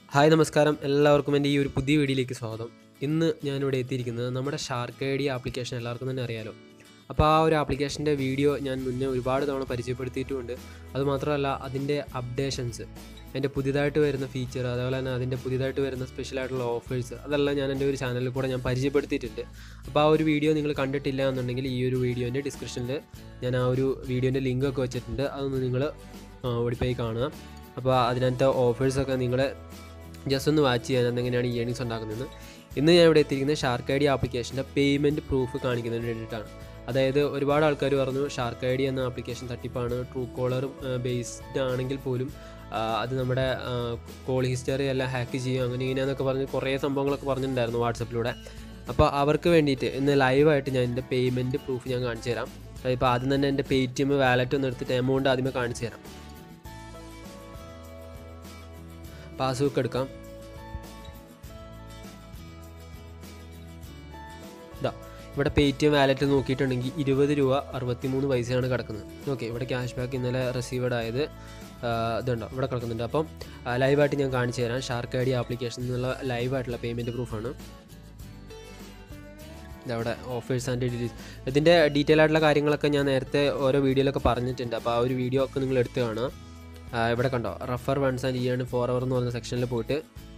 hi നമസ്കാരം എല്ലാവർക്കും എൻ്റെ ഈ ഒരു പുതിയ വീഡിയോയിലേക്ക് സ്വാഗതം ഇന്ന് ഞാനിവിടെ എത്തിയിരിക്കുന്നത് നമ്മുടെ ഷാർക്ക് ഐ ഡി ആപ്ലിക്കേഷൻ എല്ലാവർക്കും തന്നെ അറിയാലോ അപ്പോൾ ആ ഒരു ആപ്ലിക്കേഷൻ്റെ വീഡിയോ ഞാൻ മുന്നേ ഒരുപാട് തവണ പരിചയപ്പെടുത്തിയിട്ടുമുണ്ട് അതുമാത്രമല്ല അതിൻ്റെ അപ്ഡേഷൻസ് അതിൻ്റെ പുതിയതായിട്ട് വരുന്ന ഫീച്ചർ അതേപോലെ തന്നെ അതിൻ്റെ പുതിയതായിട്ട് വരുന്ന സ്പെഷ്യൽ ആയിട്ടുള്ള ഓഫേഴ്സ് അതെല്ലാം ഞാൻ എൻ്റെ ഒരു ചാനലിൽ കൂടെ ഞാൻ പരിചയപ്പെടുത്തിയിട്ടുണ്ട് അപ്പോൾ ആ ഒരു വീഡിയോ നിങ്ങൾ കണ്ടിട്ടില്ല എന്നുണ്ടെങ്കിൽ ഈ ഒരു വീഡിയോൻ്റെ ഡിസ്ക്രിപ്ഷനിൽ ഞാൻ ആ ഒരു വീഡിയോൻ്റെ ലിങ്ക് ഒക്കെ വെച്ചിട്ടുണ്ട് അതൊന്ന് നിങ്ങൾ ഓടിപ്പോയി കാണുക അപ്പോൾ അതിനകത്തെ ഓഫേഴ്സൊക്കെ നിങ്ങൾ ജസ്റ്റ് ഒന്ന് വാച്ച് ചെയ്യാൻ എങ്ങനെയാണ് ഈ ഏണിങ്സ് ഉണ്ടാക്കുന്നതെന്ന് ഇന്ന് ഞാൻ ഇവിടെ എത്തിയിരിക്കുന്നത് ഷാർക്ക് ഐ ഡി ആപ്ലിക്കേഷൻ്റെ പേയ്മെൻറ്റ് പ്രൂഫ് കാണിക്കുന്നതിന് വേണ്ടിയിട്ടാണ് അതായത് ഒരുപാട് ആൾക്കാർ പറഞ്ഞു ഷാർക്ക് ഐ ഡി എന്ന ആപ്ലിക്കേഷൻ തട്ടിപ്പാണ് ട്രൂ കോളർ ബേസ്ഡ് ആണെങ്കിൽ പോലും ആ, അത് നമ്മുടെ കോൾ ഹിസ്റ്ററി എല്ലാം ഹാക്ക് ചെയ്യും അങ്ങനെ ഇങ്ങനെയാന്നൊക്കെ പറഞ്ഞ് കുറേ സംഭവങ്ങളൊക്കെ പറഞ്ഞിട്ടുണ്ടായിരുന്നു വാട്സപ്പിലൂടെ അപ്പോൾ അവർക്ക് വേണ്ടിയിട്ട് ഇന്ന് ലൈവായിട്ട് ഞാൻ എൻ്റെ പേയ്മെൻറ്റ് പ്രൂഫ് ഞാൻ കാണിച്ചു തരാം ഇപ്പോൾ ആദ്യം തന്നെ എൻ്റെ പേ ടി എം വാലറ്റ് ഒന്ന് എടുത്തിട്ട് എമൗണ്ട് ആദ്യമേ കാണിച്ചു തരാം പാസ്ബുക്ക് എടുക്കാം ഇതാ ഇവിടെ പേ ടി എം വാലറ്റ് നോക്കിയിട്ടുണ്ടെങ്കിൽ ഇരുപത് രൂപ അറുപത്തിമൂന്ന് പൈസയാണ് കിടക്കുന്നത് ഓക്കെ ഇവിടെ ക്യാഷ് ബാക്ക് ഇന്നലെ റിസീവഡ് ആയത് ആ, ഇതുണ്ടോ ഇവിടെ കിടക്കുന്നുണ്ട് അപ്പം ആ, ലൈവായിട്ട് ഞാൻ കാണിച്ചു തരാം ഷാർക്ക് ഐ ഡി ആപ്ലിക്കേഷൻ എന്നുള്ള ലൈവായിട്ടുള്ള പേയ്മെൻറ്റ് പ്രൂഫാണ് ഇതവിടെ ഓഫേഴ്സ് ആൻഡ് ഡീറ്റെയിൽസ് ഇതിൻ്റെ ഡീറ്റെയിൽ ആയിട്ടുള്ള കാര്യങ്ങളൊക്കെ ഞാൻ നേരത്തെ ഓരോ വീഡിയോയിലൊക്കെ പറഞ്ഞിട്ടുണ്ട് അപ്പോൾ ആ ഒരു വീഡിയോ ഒക്കെ നിങ്ങൾ എടുത്ത് കാണുക ആ, ഇവിടെ കണ്ടോ refer once and earn forever എന്ന് പറഞ്ഞ സെക്ഷനിൽ പോയിട്ട്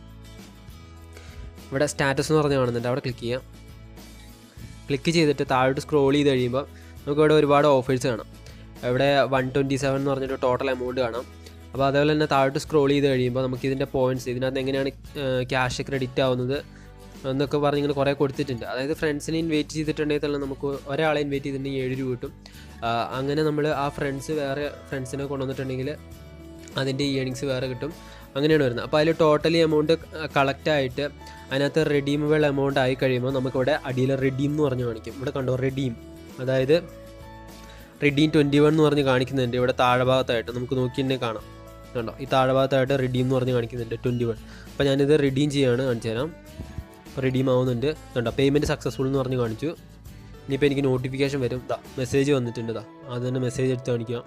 ഇവിടെ സ്റ്റാറ്റസ് എന്ന് പറഞ്ഞ് കാണുന്നുണ്ട് അവിടെ ക്ലിക്ക് ചെയ്യാം ക്ലിക്ക് ചെയ്തിട്ട് താഴോട്ട് സ്ക്രോൾ ചെയ്ത് കഴിയുമ്പോൾ നമുക്ക് ഇവിടെ ഒരുപാട് ഓഫേഴ്സ് കാണാം ഇവിടെ വൺ ട്വൻറ്റി സെവൻ എന്ന് പറഞ്ഞിട്ട് ടോട്ടൽ എമൗണ്ട് കാണാം അപ്പോൾ അതേപോലെ തന്നെ താഴോട്ട് സ്ക്രോൾ ചെയ്ത് കഴിയുമ്പോൾ നമുക്ക് ഇതിൻ്റെ പോയിൻറ്റ്സ് ഇതിനകത്ത് എങ്ങനെയാണ് ക്യാഷ് ക്രെഡിറ്റ് ആവുന്നത് എന്നൊക്കെ പറഞ്ഞ് ഇങ്ങനെ കുറേ കൊടുത്തിട്ടുണ്ട് അതായത് ഫ്രണ്ട്സിനെ ഇൻവൈറ്റ് ചെയ്തിട്ടുണ്ടെങ്കിൽ തന്നെ നമുക്ക് ഒരാളെ ഇൻവൈറ്റ് ചെയ്തിട്ടുണ്ടെങ്കിൽ ഏഴ് രൂപ കിട്ടും ആ, അങ്ങനെ നമ്മൾ ആ ഫ്രണ്ട്സ് വേറെ ഫ്രണ്ട്സിനെ കൊണ്ടുവന്നിട്ടുണ്ടെങ്കിൽ അതിൻ്റെ ഇയണിങ്സ് വേറെ കിട്ടും അങ്ങനെയാണ് വരുന്നത് അപ്പോൾ അതിൽ ടോട്ടലി എമൗണ്ട് കളക്റ്റ് ആയിട്ട് അതിനകത്ത് റെഡീമബിൾ എമൗണ്ട് ആയി കഴിയുമ്പോൾ നമുക്കിവിടെ അടിയിൽ റെഡീം എന്ന് പറഞ്ഞ് കാണിക്കും ഇവിടെ കണ്ടോ റെഡീം അതായത് റെഡീം ട്വൻറ്റി വൺ എന്ന് പറഞ്ഞ് കാണിക്കുന്നുണ്ട് ഇവിടെ താഴെ ഭാഗത്തായിട്ട് നമുക്ക് നോക്കി തന്നെ കാണാം കണ്ടോ ഈ താഴെ ഭാഗത്തായിട്ട് റെഡീം എന്ന് പറഞ്ഞ് കാണിക്കുന്നുണ്ട് ട്വൻറ്റി വൺ അപ്പോൾ ഞാനിത് റെഡീം ചെയ്യാണ് കാണിച്ചു തരാം റെഡീം ആവുന്നുണ്ട് കണ്ടോ പേയ്മെൻറ്റ് സക്സസ്ഫുൾ എന്ന് പറഞ്ഞ് കാണിച്ചു ഇനിയിപ്പോൾ എനിക്ക് നോട്ടിഫിക്കേഷൻ വരും ഇതാ മെസ്സേജ് വന്നിട്ടുണ്ട് ഇതാ അത് തന്നെ മെസ്സേജ് എടുത്ത് കാണിക്കുക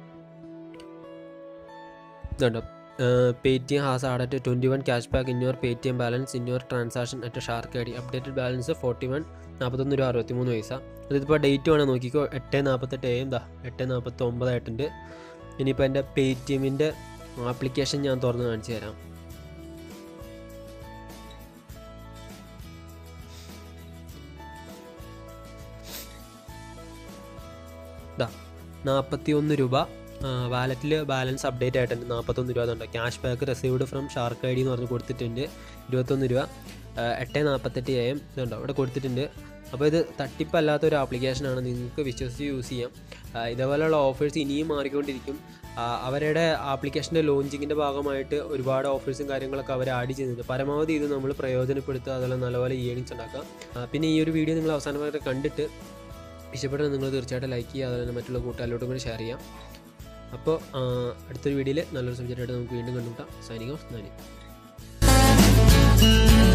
ഇതുണ്ട് Paytm has added twenty one cashback in your Paytm balance in your transaction at Shark I D updated balance forty one നാൽപ്പത്തൊന്ന് രൂപ അറുപത്തിമൂന്ന് പൈസ അതിപ്പോൾ ഡേറ്റ് വേണം നോക്കിക്കോ എട്ട് നാൽപ്പത്തെട്ട് എ എന്താ എട്ട് നാൽപ്പത്തി ഒമ്പതായിട്ടുണ്ട് ഇനിയിപ്പോൾ എൻ്റെ പേ ടി എമ്മിൻ്റെ ആപ്ലിക്കേഷൻ ഞാൻ തുറന്ന് കാണിച്ചു തരാം ഇതാ നാൽപ്പത്തി ഒന്ന് രൂപ വാലറ്റിൽ ബാലൻസ് അപ്ഡേറ്റ് ആയിട്ടുണ്ട് നാൽപ്പത്തൊന്ന് രൂപ അതുണ്ട് cashback received from Shark I D എന്ന് പറഞ്ഞ് കൊടുത്തിട്ടുണ്ട് ഇരുപത്തൊന്ന് രൂപ ആ, എട്ട് നാൽപ്പത്തെട്ട് എ എം ഇതുണ്ടോ ഇവിടെ കൊടുത്തിട്ടുണ്ട് അപ്പോൾ ഇത് തട്ടിപ്പല്ലാത്ത ഒരു ആപ്ലിക്കേഷനാണ് നിങ്ങൾക്ക് വിശ്വസിച്ച് യൂസ് ചെയ്യാം ആ, ഇതേപോലെയുള്ള ഓഫേഴ്സ് ഇനിയും മാറിക്കൊണ്ടിരിക്കും ആ, അവരുടെ ആപ്ലിക്കേഷൻ്റെ ലോഞ്ചിങ്ങിൻ്റെ ഭാഗമായിട്ട് ഒരുപാട് ഓഫേഴ്സും കാര്യങ്ങളൊക്കെ അവർ ആഡ് ചെയ്യുന്നുണ്ട് പരമാവധി ഇത് നമ്മൾ പ്രയോജനപ്പെടുത്തുക അതുപോലെ നല്ലപോലെ ഏണിങ്സ് ഉണ്ടാക്കുക ആ, പിന്നെ ഈ ഒരു വീഡിയോ നിങ്ങൾ അവസാനമായിട്ട് കണ്ടിട്ട് ഇഷ്ടപ്പെട്ടാൽ നിങ്ങൾ തീർച്ചയായിട്ടും ലൈക്ക് ചെയ്യുക അതുപോലെ തന്നെ മറ്റുള്ള കൂട്ടുകാരിലോട്ടും കൂടി ഷെയർ ചെയ്യാം അപ്പോൾ ആ, അടുത്തൊരു വീഡിയോയിൽ നല്ലൊരു സബ്ജക്റ്റായിട്ട് നമുക്ക് വീണ്ടും കണ്ടുമുട്ടാം സൈനിങ് ഓഫ് നാനി